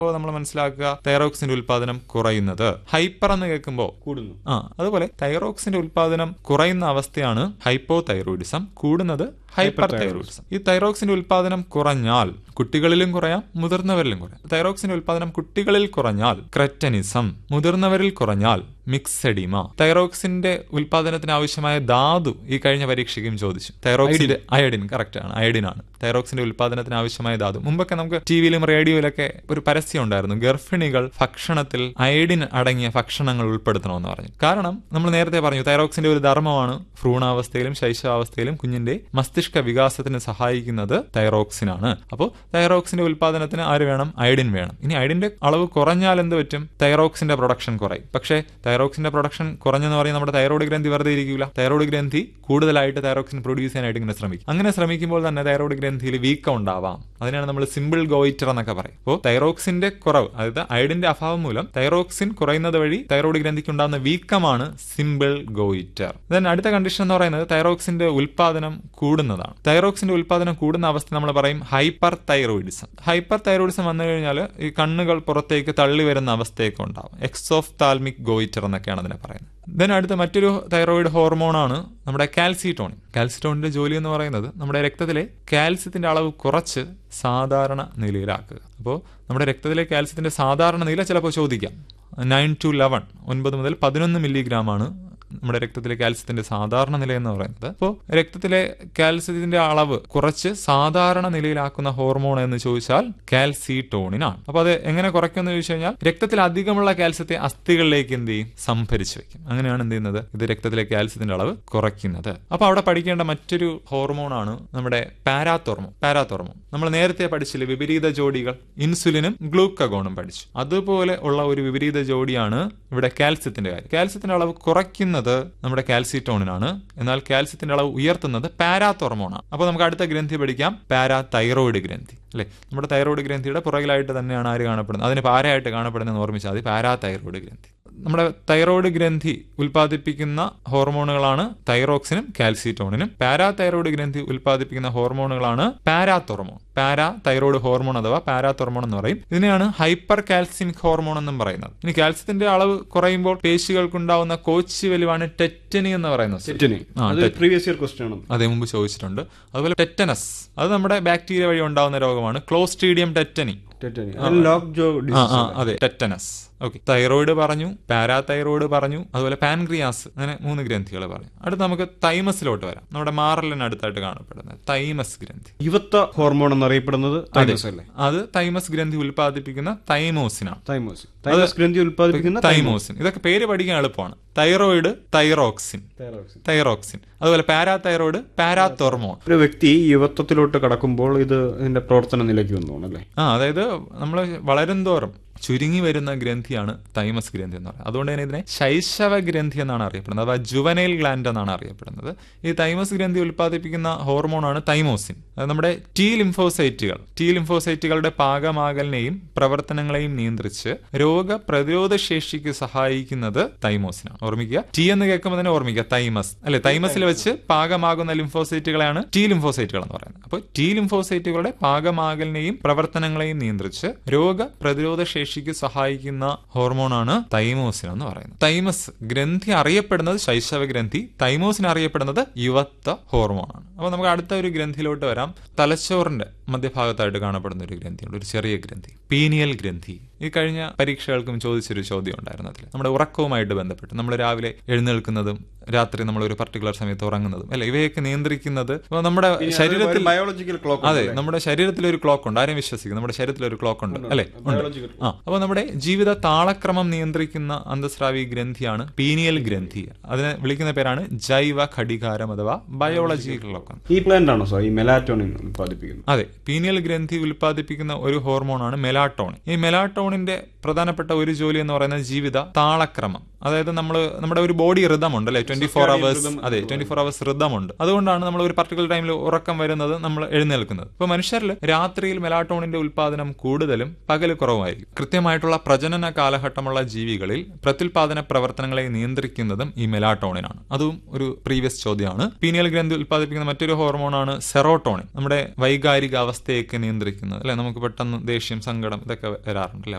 അപ്പോൾ നമ്മൾ മനസ്സിലാക്കുക തൈറോക്സിന്റെ ഉൽപാദനം കുറയുന്നത് ഹൈപ്പർ എന്ന് കേൾക്കുമ്പോൾ കൂടുന്നു ആ അതുപോലെ തൈറോക്സിന്റെ ഉൽപാദനം കുറയുന്ന അവസ്ഥയാണ് ഹൈപ്പോ തൈറോയിഡിസം കൂടുന്നത് ഹൈപ്പർ തൈറോയിഡിസം ഈ തൈറോക്സിന്റെ ഉൽപാദനം കുറഞ്ഞാൽ കുട്ടികളിലും കുറയാം മുതിർന്നവരിലും കുറയാം തൈറോക്സിന്റെ ഉൽപാദനം കുട്ടികളിൽ കുറഞ്ഞാൽ ക്രെറ്റനിസം മുതിർന്നവരിൽ കുറഞ്ഞാൽ മിക്സെഡിമ തൈറോക്സിന്റെ ഉൽപാദനത്തിന് ആവശ്യമായ ധാതു ഈ കഴിഞ്ഞ പരീക്ഷയ്ക്കും ചോദിച്ചു തൈറോക്സിന്റെ അയഡിൻ കറക്റ്റ് ആണ് അയഡിൻ ആണ് തൈറോക്സിന്റെ ഉൽപാദനത്തിന് ആവശ്യമായ ധാതു മുമ്പൊക്കെ നമുക്ക് ടിവിയിലും റേഡിയോയിലൊക്കെ ഒരു പരസ്യം ഉണ്ടായിരുന്നു ഗർഭിണികൾ ഭക്ഷണത്തിൽ അയഡിൻ അടങ്ങിയ ഭക്ഷണങ്ങൾ ഉൾപ്പെടുത്തണമെന്ന് പറഞ്ഞു കാരണം നമ്മൾ നേരത്തെ പറഞ്ഞു തൈറോക്സിന്റെ ഒരു ധർമ്മമാണ് ഭ്രൂണാവസ്ഥയിലും ശൈശവാവസ്ഥയിലും കുഞ്ഞിന്റെ മസ്തിഷ്ക വികാസത്തിന് സഹായിക്കുന്നത് തൈറോക്സിനാണ് അപ്പോൾ തൈറോക്സിന്റെ ഉൽപാദനത്തിന് ആര് വേണം അയഡിൻ വേണം ഇനി അയഡിന്റെ അളവ് കുറഞ്ഞാൽ എന്ത് പറ്റും തൈറോക്സിന്റെ പ്രൊഡക്ഷൻ കുറയും പക്ഷേ തൈറോക്സിന്റെ പ്രൊഡക്ഷൻ കുറഞ്ഞെന്ന് പറഞ്ഞാൽ നമ്മുടെ തൈറോയ്ഡ് ഗ്രന്ഥി വെറുതെ ഇരിക്കില്ല തൈറോയ്ഡ് ഗ്രന്ഥി കൂടുതലായിട്ട് തൈറോക്സിൻ പ്രൊഡ്യൂസ് ചെയ്യാനായിട്ട് ഇങ്ങനെ ശ്രമിക്കും അങ്ങനെ ശ്രമിക്കുമ്പോൾ തന്നെ തൈറോയ്ഡ് ഗ്രന്ഥിയിൽ വീക്കം ഉണ്ടാവാം അതിനാണ് നമ്മൾ സിമ്പിൾ ഗോയിറ്റർ എന്നൊക്കെ പറയും അപ്പോൾ തൈറോക്സിന്റെ കുറവ് അതായത് അയഡിന്റെ അഭാവം മൂലം തൈറോക്സിൻ കുറയുന്നത് വഴി തൈറോയ്ഡ് ഗ്രന്ഥിക്ക് ഉണ്ടാകുന്ന വീക്കമാണ് സിമ്പിൾ ഗോയിറ്റർ ദെൻ അടുത്ത കണ്ടീഷൻ എന്ന് പറയുന്നത് തൈറോക്സിന്റെ ഉൽപാദനം കൂടുന്നതാണ് തൈറോക്സിന്റെ ഉൽപാദനം കൂടുന്ന അവസ്ഥ നമ്മൾ പറയും ഹൈപ്പർ തൈറോയിഡിസം ഹൈപ്പർ തൈറോയിഡിസം വന്നു കഴിഞ്ഞാൽ ഈ കണ്ണുകൾ പുറത്തേക്ക് തള്ളി വരുന്ന അവസ്ഥയൊക്കെ ഉണ്ടാവും എക്സോഫ് താൽമിക് ഗോയിറ്റർ എന്നൊക്കെയാണ് അതിനെ പറയുന്നത് ദെൻ അടുത്ത മറ്റൊരു തൈറോയിഡ് ഹോർമോണാണ് നമ്മുടെ കാൽസിറ്റോണിൻ കാൽസിറ്റോണിന്റെ ജോലി എന്ന് പറയുന്നത് നമ്മുടെ രക്തത്തിലെ കാൽസ്യത്തിന്റെ അളവ് കുറച്ച് സാധാരണ നിലയിലാക്കുക അപ്പോൾ നമ്മുടെ രക്തത്തിലെ കാൽസ്യത്തിന്റെ സാധാരണ നില ചിലപ്പോൾ ചോദിക്കാം നയൻ ടു ലെവൻ ഒൻപത് മുതൽ പതിനൊന്ന് മില്ലിഗ്രാം ആണ് നമ്മുടെ രക്തത്തിലെ കാൽസ്യത്തിന്റെ സാധാരണ നില എന്ന് പറയുന്നത് അപ്പോൾ രക്തത്തിലെ കാൽസ്യത്തിന്റെ അളവ് കുറച്ച് സാധാരണ നിലയിലാക്കുന്ന ഹോർമോൺ എന്ന് ചോദിച്ചാൽ കാൽസിറ്റോണിനാണ് അപ്പൊ അത് എങ്ങനെ കുറയ്ക്കുമെന്ന് ചോദിച്ചു കഴിഞ്ഞാൽ രക്തത്തിൽ അധികമുള്ള കാൽസ്യത്തെ അസ്ഥികളിലേക്ക് എന്ത് ചെയ്യും സംഭരിച്ചു വെക്കും അങ്ങനെയാണ് എന്ത് ചെയ്യുന്നത് ഇത് രക്തത്തിലെ കാൽസ്യത്തിന്റെ അളവ് കുറയ്ക്കുന്നത് അപ്പൊ അവിടെ പഠിക്കേണ്ട മറ്റൊരു ഹോർമോണാണ് നമ്മുടെ പാരാത്തോർമോൺ പാരാത്തോർമോൺ നമ്മൾ നേരത്തെ പഠിച്ചില്ലേ വിപരീത ജോഡികൾ ഇൻസുലിനും ഗ്ലൂക്കഗോണും പഠിച്ചു അതുപോലെ ഉള്ള ഒരു വിപരീത ജോഡിയാണ് ഇവിടെ കാൽസ്യത്തിന്റെ കാര്യം കാൽസ്യത്തിന്റെ അളവ് കുറയ്ക്കുന്നത് നമ്മുടെ കാൽസിറ്റോണിനാണ് എന്നാൽ കാൽസ്യത്തിന്റെ അളവ് ഉയർത്തുന്നത് പാരാത്തോർമോണാണ് അപ്പോൾ നമുക്ക് അടുത്ത ഗ്രന്ഥി പഠിക്കാം പാരാ തൈറോയിഡ് ഗ്രന്ഥി അല്ലെ നമ്മുടെ തൈറോയിഡ് ഗ്രന്ഥിയുടെ പുറകിലായിട്ട് തന്നെയാണ് ആര് കാണപ്പെടുന്നത് അതിന് പാരയായിട്ട് കാണപ്പെടുന്നതെന്ന് ഓർമ്മിച്ചാൽ മതി പാരാ തൈറോയിഡ് ഗ്രന്ഥി നമ്മുടെ തൈറോയിഡ് ഗ്രന്ഥി ഉൽപ്പാദിപ്പിക്കുന്ന ഹോർമോണുകളാണ് തൈറോക്സിനും കാൽസിറ്റോണിനും പാരാ തൈറോയിഡ് ഗ്രന്ഥി ഉൽപ്പാദിപ്പിക്കുന്ന ഹോർമോണുകളാണ് പാരാത്തോർമോൺ പാരാ തൈറോയിഡ് ഹോർമോൺ അഥവാ പാരാത്തോർമോൺ എന്ന് പറയും ഇതിനെയാണ് ഹൈപ്പർ കാൽസ്യമിക് ഹോർമോൺ എന്നും പറയുന്നത് ഇനി കാൽസ്യത്തിന്റെ അളവ് കുറയുമ്പോൾ പേശികൾക്കുണ്ടാവുന്ന കോച്ചി വലിവാണ് ടെറ്റനി എന്ന് പറയുന്നത് തെറ്റിന് ആ, അത് പ്രീവിയസ് ഇയർ ക്വസ്റ്റ്യൻ ആണ് അതേ മുമ്പ് ചോദിച്ചിട്ടുണ്ട് അതുപോലെ ടെറ്റനസ് അത് നമ്മുടെ ബാക്ടീരിയ വഴി ഉണ്ടാവുന്ന രോഗമാണ് ക്ലോസ്ട്രീഡിയം ടെറ്റനി തെറ്റിന് ലോക്ക് ജോ ആ ഡിസീസ് ആ അതെ ടെറ്റനസ് ഓക്കെ തൈറോയിഡ് പറഞ്ഞു പാരാതൈറോയിഡ് പറഞ്ഞു അതുപോലെ പാൻക്രിയാസ് അങ്ങനെ മൂന്ന് ഗ്രന്ഥികൾ പറഞ്ഞു അടുത്ത് നമുക്ക് തൈമസിലോട്ട് വരാം നമ്മുടെ മാറലിന് അടുത്തായിട്ട് കാണപ്പെടുന്നത് തൈമസ് ഗ്രന്ഥി യുവത്വ ഹോർമോൺ എന്നറിയപ്പെടുന്നത് തൈമസ് അല്ലേ അത് തൈമസ് ഗ്രന്ഥി ഉൽപ്പാദിപ്പിക്കുന്ന തൈമോസിനാണ് തൈമോസ് തൈമസ് ഗ്രന്ഥി ഉൽപ്പാദിപ്പിക്കുന്ന തൈമോസിൻ ഇതൊക്കെ പേര് പഠിക്കാൻ എളുപ്പമാണ് തൈറോയിഡ് തൈറോക്സിൻ തൈറോക്സിൻ തൈറോക്സിൻ അതുപോലെ പാരാതൈറോയിഡ് പാരാത്തോർമോൺ ഒരു വ്യക്തി യുവത്വത്തിലോട്ട് കടക്കുമ്പോൾ ഇത് ഇതിന്റെ പ്രവർത്തന നിലയ്ക്ക് വന്നു അല്ലേ ആ അതായത് നമ്മൾ വളരും തോറും ചുരുങ്ങി വരുന്ന ഗ്രന്ഥിയാണ് തൈമസ് ഗ്രന്ഥി എന്ന് പറയുന്നത് അതുകൊണ്ട് തന്നെ ഇതിനെ ശൈശവ ഗ്രന്ഥി എന്നാണ് അറിയപ്പെടുന്നത് അഥവാ ജുവനൈൽ ഗ്ലാൻഡ് എന്നാണ് അറിയപ്പെടുന്നത് ഈ തൈമസ് ഗ്രന്ഥി ഉൽപ്പാദിപ്പിക്കുന്ന ഹോർമോണാണ് തൈമോസിൻ അത് നമ്മുടെ ടി ലിംഫോസൈറ്റുകൾ ടി ലിംഫോസൈറ്റുകളുടെ പാകമാകലിനെയും പ്രവർത്തനങ്ങളെയും നിയന്ത്രിച്ച് രോഗപ്രതിരോധ ശേഷിക്ക് സഹായിക്കുന്നത് തൈമോസിനാണ് ഓർമ്മിക്കുക ടി എന്ന് കേൾക്കുമ്പോൾ തന്നെ ഓർമ്മിക്കുക തൈമസ് അല്ലെ തൈമസിൽ വെച്ച് പാകമാകുന്ന ലിംഫോസൈറ്റുകളെയാണ് ടി ലിംഫോസൈറ്റുകൾ എന്ന് പറയുന്നത് അപ്പോൾ ടി ലിംഫോസൈറ്റുകളുടെ പാകമാകലിനെയും പ്രവർത്തനങ്ങളെയും നിയന്ത്രിച്ച് രോഗപ്രതിരോധ ശേഷിക്ക് സഹായിക്കുന്ന ഹോർമോണാണ് തൈമോസിൻ എന്ന് പറയുന്നത് തൈമസ് ഗ്രന്ഥി അറിയപ്പെടുന്നത് ശൈശവ ഗ്രന്ഥി തൈമോസിൻ അറിയപ്പെടുന്നത് യുവത്വ ഹോർമോണാണ് അപ്പോൾ നമുക്ക് അടുത്ത ഒരു ഗ്രന്ഥിയിലോട്ട് വരാം തലച്ചോറിന്റെ മധ്യഭാഗത്തായിട്ട് കാണപ്പെടുന്ന ഒരു ഗ്രന്ഥിയുണ്ട് ഒരു ചെറിയ ഗ്രന്ഥി പീനിയൽ ഗ്രന്ഥി ഈ കഴിഞ്ഞ പരീക്ഷകൾക്കും ചോദിച്ചൊരു ചോദ്യം ഉണ്ടായിരുന്നു അതിൽ നമ്മുടെ ഉറക്കവുമായിട്ട് ബന്ധപ്പെട്ട് നമ്മൾ രാവിലെ എഴുന്നേൽക്കുന്നതും രാത്രി നമ്മൾ ഒരു പർട്ടിക്കുലർ സമയത്ത് ഉറങ്ങുന്നതും അല്ലെ ഇവയൊക്കെ നിയന്ത്രിക്കുന്നത് ഇപ്പൊ നമ്മുടെ ശരീരത്തിൽ ബയോളജിക്കൽ ക്ലോക്ക് അതെ നമ്മുടെ ശരീരത്തിൽ ഒരു ക്ലോക്ക് ഉണ്ട് ആരെയും വിശ്വസിക്കും നമ്മുടെ ശരീരത്തിൽ ഒരു ക്ലോക്ക് ഉണ്ട് അല്ലെ ഉണ്ട് ബയോളജിക്കൽ ആ അപ്പോൾ നമ്മുടെ ജീവിത താളക്രമം നിയന്ത്രിക്കുന്ന അന്തസ്രാവി ഗ്രന്ഥിയാണ് പീനിയൽ ഗ്രന്ഥി അതിനെ വിളിക്കുന്ന പേരാണ് ജൈവ ഘടികാരം അഥവാ ബയോളജിക്കൽ ക്ലോക്ക് ഈ പ്ലാന്റ് ആണോ സാർ ഈ മെലാറ്റോണിൻ ഉൽപ്പാദിപ്പിക്കുന്നത് അതെ പീനിയൽ ഗ്രന്ഥി ഉൽപ്പാദിപ്പിക്കുന്ന ഒരു ഹോർമോണാണ് മെലാട്ടോണിൻ ഈ മെലാട്ടോണിന്റെ പ്രധാനപ്പെട്ട ഒരു ജോലി എന്ന് പറയുന്നത് ജീവിത താളക്രമം അതായത് നമ്മൾ നമ്മുടെ ഒരു ബോഡി റിതമുണ്ട് അല്ലെ ട്വന്റി ഫോർ അവേഴ്സ് അതെ ട്വന്റി ഫോർ അവേഴ്സ് റിതമുണ്ട് അതുകൊണ്ടാണ് നമ്മൾ ഒരു പർട്ടിക്കുലർ ടൈമിൽ ഉറക്കം വരുന്നത് നമ്മൾ എഴുന്നേൽക്കുന്നത് ഇപ്പൊ മനുഷ്യരിൽ രാത്രിയിൽ മെലാട്ടോണിന്റെ ഉൽപാദനം കൂടുതലും പകൽ കുറവായിരിക്കും കൃത്യമായിട്ടുള്ള പ്രജനന കാലഘട്ടമുള്ള ജീവികളിൽ പ്രത്യുൽപാദന പ്രവർത്തനങ്ങളെ നിയന്ത്രിക്കുന്നതും ഈ മെലാട്ടോണിനാണ് അതും ഒരു പ്രീവിയസ് ചോദ്യമാണ് പീനിയൽ ഗ്രന്ഥി ഉൽപ്പാദിപ്പിക്കുന്ന മറ്റൊരു ഹോർമോണാണ് സെറോട്ടോണിൻ നമ്മുടെ വൈകാരിക അവസ്ഥയൊക്കെ നിയന്ത്രിക്കുന്നത് അല്ലെ നമുക്ക് പെട്ടെന്ന് ദേഷ്യം സങ്കടം ഇതൊക്കെ വരാറുണ്ട് അല്ലെ